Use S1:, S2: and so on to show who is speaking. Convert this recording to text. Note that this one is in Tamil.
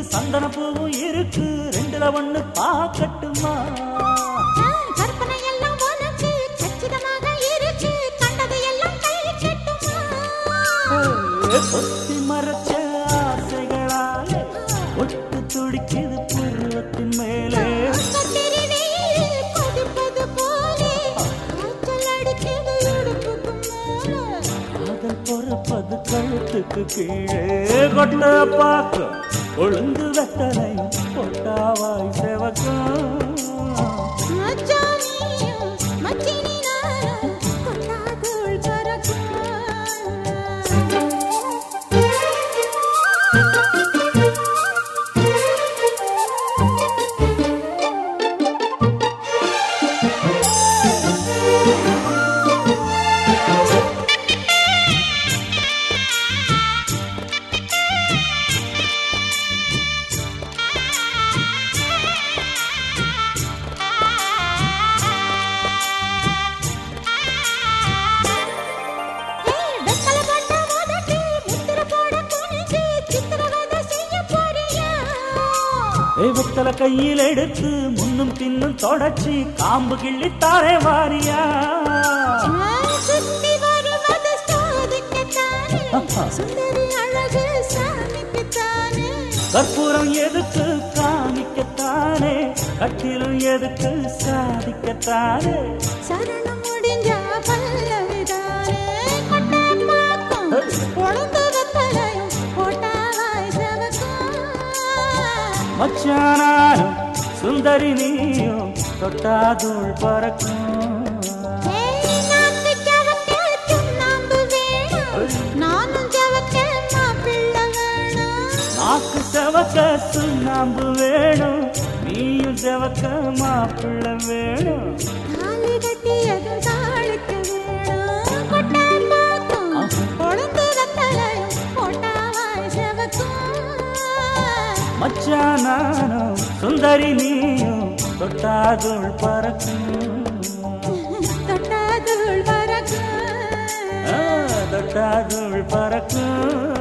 S1: சந்தன பூவும் இருக்கு ரெண்டுல ஒண்ணு பாக்கட்டுமா
S2: கற்பனை எல்லாம் உனக்கு கச்சிதமாக இருக்கு கண்டது எல்லாம் கை கட்டுமா
S1: ஒத்தி மறைச்ச ஆசைகளாலே ஒட்டு துடிக்குது பருவத்தின் மேலே
S2: கத்திரி வெயில் கொதிப்பது போலே காய்ச்சல் அடிக்குது இடுப்புக்கு மேலே
S1: காதல் பொறப்பது கழுத்துக்கு கீழே கொட்ட பார்க்க ஒழுங்கு வெத்தலையும் கொட்டாவாய் செவக்கும்
S2: மச்சானியும் மச்சினி நானும் கொட்டாதுள் பறக்கும் ஏய், வெத்தலை போட்ட உதட்டில் முத்திரை போட துணிஞ்சு சித்திரவதை செய்ய போறியா?
S1: ஏய் வெத்தலை கையில் எடுத்து முன்னும் பின்னும் தொடச்சி காம்பு கிள்ளித்தாரே வாரியா
S2: நான் சுத்தி வருவது சாதிக்கத்தானே, சுந்தரி அழகு சாமிக்குத்தானே.
S1: கற்பூரம் எதுக்கு காமிக்கத்தானே கட்டிலும் எதுக்கு சாதிக்கத்தானே
S2: சரணம் முடிஞ்சா பல்லவிதானே. கொட்டாப்பாக்கும் கொழுந்து வெத்தலையும் போட்டாவாய் செவக்கும்.
S1: மச்சானாரும் சுந்தரி நீயும் தொட்டாதுள் பறக்கும்
S2: ஏய், நாக்கு ஜவக்க சுண்ணாம்பு வேணும். நானும் ஜவக்க மாப்பிள்ளை வேணும்.
S1: நாக்கு செவக்க சுண்ணாம்பு வேணும் நீயும் செவக்க மாப்பிள்ளை வேணும்
S2: தாலி கட்டியதும் தாளுக்கு வேணும். கொட்டாப்பாக்கும் கொழுந்து வெத்தலையும் போட்டாவாய் செவக்கும்.
S1: மச்சானாரும் சுந்தரி நீயும் தொட்டாதுள் பறக்கும்
S2: தொட்டாதுள் பறக்கும்
S1: ஆ, தொட்டாதுள் பறக்கும்